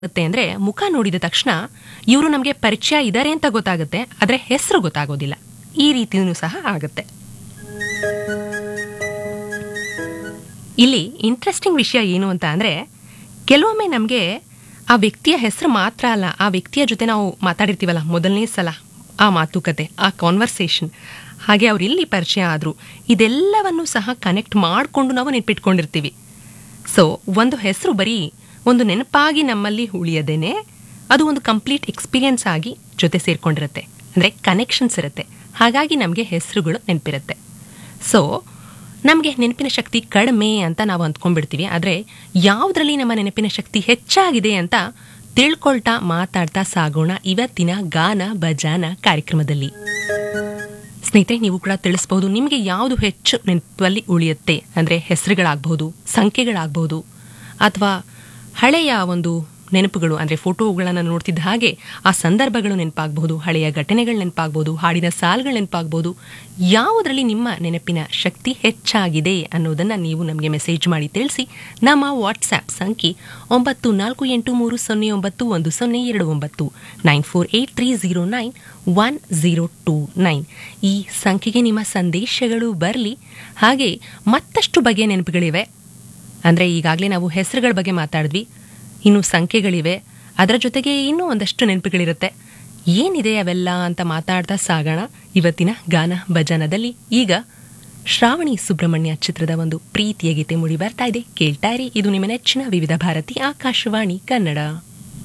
ಆಗುತ್ತೆ ಅಂದ್ರೆ ಮುಖ ನೋಡಿದ ತಕ್ಷಣ ಇವರು ನಮಗೆ ಪರಿಚಯ ಇದ್ದಾರೆ ಅಂತ ಗೊತ್ತಾಗುತ್ತೆ ಆದ್ರೆ ಹೆಸರು ಗೊತ್ತಾಗೋದಿಲ್ಲ ಈ ರೀತಿಯೂ ಸಹ ಆಗುತ್ತೆ ಇಲ್ಲಿ ಇಂಟ್ರೆಸ್ಟಿಂಗ್ ವಿಷಯ ಏನು ಅಂತ ಅಂದ್ರೆ ಕೆಲವೊಮ್ಮೆ ನಮಗೆ ಆ ವ್ಯಕ್ತಿಯ ಹೆಸರು ಮಾತ್ರ ಅಲ್ಲ ಆ ವ್ಯಕ್ತಿಯ ಜೊತೆ ನಾವು ಮಾತಾಡಿರ್ತೀವಲ್ಲ ಮೊದಲನೇ ಸಲ ಆ ಮಾತುಕತೆ ಆ ಕಾನ್ವರ್ಸೇಷನ್ ಹಾಗೆ ಅವ್ರು ಇಲ್ಲಿ ಪರಿಚಯ ಆದ್ರು ಇದೆಲ್ಲವನ್ನು ಸಹ ಕನೆಕ್ಟ್ ಮಾಡಿಕೊಂಡು ನಾವು ನೆನ್ಪಿಟ್ಕೊಂಡಿರ್ತೀವಿ ಸೊ ಒಂದು ಹೆಸರು ಬರೀ ಒಂದು ನೆನಪಾಗಿ ನಮ್ಮಲ್ಲಿ ಉಳಿಯದೇನೆ ಅದು ಒಂದು ಕಂಪ್ಲೀಟ್ ಎಕ್ಸ್ಪೀರಿಯನ್ಸ್ ಆಗಿ ಜೊತೆ ಸೇರ್ಕೊಂಡಿರುತ್ತೆ ಅಂದರೆ ಕನೆಕ್ಷನ್ಸ್ ಇರುತ್ತೆ ಹಾಗಾಗಿ ನಮಗೆ ಹೆಸರುಗಳು ನೆನಪಿರುತ್ತೆ ಸೊ ನಮಗೆ ನೆನಪಿನ ಶಕ್ತಿ ಕಡಿಮೆ ಅಂತ ನಾವು ಅಂದ್ಕೊಂಡ್ಬಿಡ್ತೀವಿ ಆದರೆ ಯಾವುದರಲ್ಲಿ ನಮ್ಮ ನೆನಪಿನ ಶಕ್ತಿ ಹೆಚ್ಚಾಗಿದೆ ಅಂತ ತಿಳ್ಕೊಳ್ತಾ ಮಾತಾಡ್ತಾ ಸಾಗೋಣ ಇವತ್ತಿನ ಗಾನ ಬಜಾನ ಕಾರ್ಯಕ್ರಮದಲ್ಲಿ ಸ್ನೇಹಿತರೆ ನೀವು ಕೂಡ ತಿಳಿಸ್ಬಹುದು ನಿಮಗೆ ಯಾವುದು ಹೆಚ್ಚು ನೆನಪಲ್ಲಿ ಉಳಿಯುತ್ತೆ ಅಂದರೆ ಹೆಸರುಗಳಾಗಬಹುದು ಸಂಖ್ಯೆಗಳಾಗಬಹುದು ಅಥವಾ ಹಳೆಯ ಒಂದು ನೆನಪುಗಳು ಅಂದರೆ ಫೋಟೋಗಳನ್ನು ನೋಡ್ತಿದ್ದ ಹಾಗೆ ಆ ಸಂದರ್ಭಗಳು ನೆನಪಾಗಬಹುದು ಹಳೆಯ ಘಟನೆಗಳು ನೆನಪಾಗಬಹುದು ಹಾಡಿನ ಸಾಲುಗಳು ನೆನಪಾಗಬಹುದು ಯಾವುದರಲ್ಲಿ ನಿಮ್ಮ ನೆನಪಿನ ಶಕ್ತಿ ಹೆಚ್ಚಾಗಿದೆ ಅನ್ನೋದನ್ನು ನೀವು ನಮಗೆ ಮೆಸೇಜ್ ಮಾಡಿ ತಿಳಿಸಿ ನಮ್ಮ ವಾಟ್ಸ್ಆ್ಯಪ್ ಸಂಖ್ಯೆ ಒಂಬತ್ತು ನಾಲ್ಕು ಎಂಟು ಮೂರು ಸೊನ್ನೆ ಒಂಬತ್ತು ಒಂದು ಸೊನ್ನೆ ಎರಡು ಒಂಬತ್ತು nine four eight three zero nine one zero two nine ಈ ಸಂಖ್ಯೆಗೆ ನಿಮ್ಮ ಸಂದೇಶಗಳು ಬರಲಿ ಹಾಗೆ ಮತ್ತಷ್ಟು ಬಗೆಯ ನೆನಪುಗಳಿವೆ ಅಂದರೆ ಈಗಾಗಲೇ ನಾವು ಹೆಸರುಗಳ ಬಗ್ಗೆ ಮಾತಾಡಿದ್ವಿ ಇನ್ನು ಸಂಖ್ಯೆಗಳಿವೆ ಅದರ ಜೊತೆಗೆ ಇನ್ನೂ ಒಂದಷ್ಟು ನೆನಪುಗಳಿರುತ್ತೆ ಏನಿದೆ ಅವೆಲ್ಲ ಅಂತ ಮಾತಾಡ್ತಾ ಸಾಗೋಣ ಇವತ್ತಿನ ಗಾನ ಭಜನದಲ್ಲಿ ಈಗ ಶ್ರಾವಣಿ ಸುಬ್ರಹ್ಮಣ್ಯ ಚಿತ್ರದ ಒಂದು ಪ್ರೀತಿಯ ಗೀತೆ ಮೂಡಿ ಬರ್ತಾ ಇದೆ ಕೇಳ್ತಾ ಇರಿ ಇದು ನಿಮ್ಮ ನೆಚ್ಚಿನ ವಿವಿಧ ಭಾರತಿ ಆಕಾಶವಾಣಿ ಕನ್ನಡ